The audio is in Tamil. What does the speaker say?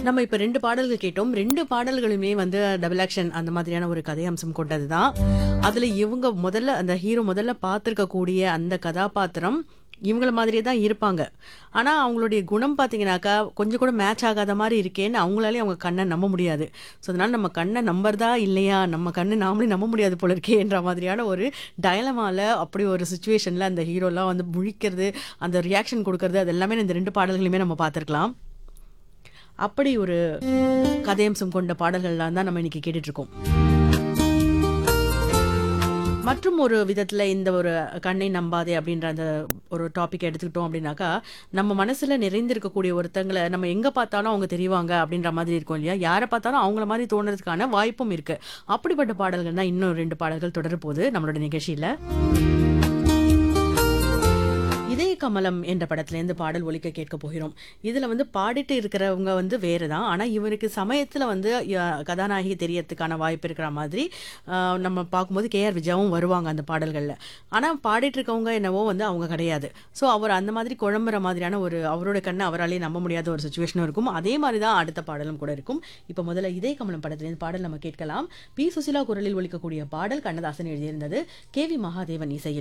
நம்ம இப்ப 2 பாடல்கள் கேட்டோம். 2 பாடல்களுமே வந்து டபுள் ஆக்ஷன் அந்த மாதிரியான ஒரு கதை அம்சம் கொண்டது தான். அதுல இவங்க முதல்ல அந்த ஹீரோ முதல்ல பார்த்திருக்கக்கூடிய அந்த கதாபாத்திரம் இவங்கள மாதிரியே தான் இருப்பாங்க. ஆனா அவங்களுடைய குணம் பார்த்தீங்கன்னாக்கா, கொஞ்சம் கூட மேட்ச் ஆகாத மாரி இருக்கேன்னு அவங்களாலயே அவங்க கண்ண நம்ப முடியாது. ஸோ அதனால நம்ம கண்ண நம்புறதா இல்லையா? நம்ம கண்ணு நாமளே நம்ப முடியாது போல இருக்கேன்ற மாதிரியான ஒரு டயலமால அப்படி ஒரு சிச்சுவேஷன்ல அந்த ஹீரோலாம் வந்து முழிக்கிறது, அந்த ரியாக்ஷன் குடுக்கறது அது எல்லாமே இந்த 2 பாடல்களையுமே நம்ம பார்த்திருக்கலாம். அப்படி ஒரு கதையம்சம் கொண்ட பாடல்கள்லாம் தான் நம்ம இன்னைக்கு கேட்டுட்டு இருக்கோம். மற்றும் ஒரு விதத்துல இந்த ஒரு கண்ணை நம்பாதே அப்படின்ற அந்த ஒரு டாபிக் எடுத்துக்கிட்டோம் அப்படின்னாக்கா, நம்ம மனசுல நிறைந்திருக்கக்கூடிய ஒருத்தங்கள நம்ம எங்க பார்த்தாலும் அவங்க தெரிவாங்க அப்படின்ற மாதிரி இருக்கும் இல்லையா? யார பார்த்தாலும் அவங்கள மாரி தோணுறதுக்கான வாய்ப்பும் இருக்கு. அப்படிப்பட்ட பாடல்கள் தான் இன்னும் 2 பாடல்கள் தொடரப்போகுது நம்மளோட நிகழ்ச்சியில. இதய கமலம் என்ற படத்திலேருந்து பாடல் ஒலிக்க கேட்க போகிறோம். இதுல வந்து பாடிட்டு இருக்கிறவங்க வந்து வேறு தான். ஆனா இவருக்கு சமயத்துல வந்து ய கதாநாயகி தெரியறதுக்கான வாய்ப்பு இருக்கிற மாதிரி அ நம்ம பார்க்கும்போது கே.ஆர். விஜயாவும் வருவாங்க அந்த பாடல்கள்ல. ஆனா பாடிட்டு இருக்கவங்க என்னவோ வந்து அவங்க கிடையாது. ஸோ அவர் அந்த மாதிரி குழம்புற மாதிரியான ஒரு அவரோட கண்ண அவராலேயே நம்ப முடியாத ஒரு சிச்சுவேஷனும் இருக்கும். அதே மாரி தான் அடுத்த பாடலும் கூட இருக்கும். இப்ப முதல்ல இதய கமலம் படத்திலேருந்து பாடல் நம்ம கேட்கலாம். பி. சுசீலா குரலில் ஒலிக்கக்கூடிய பாடல் கண்ணதாசன் எழுதியிருந்தது. கே.வி. மகாதேவன் இசையில்.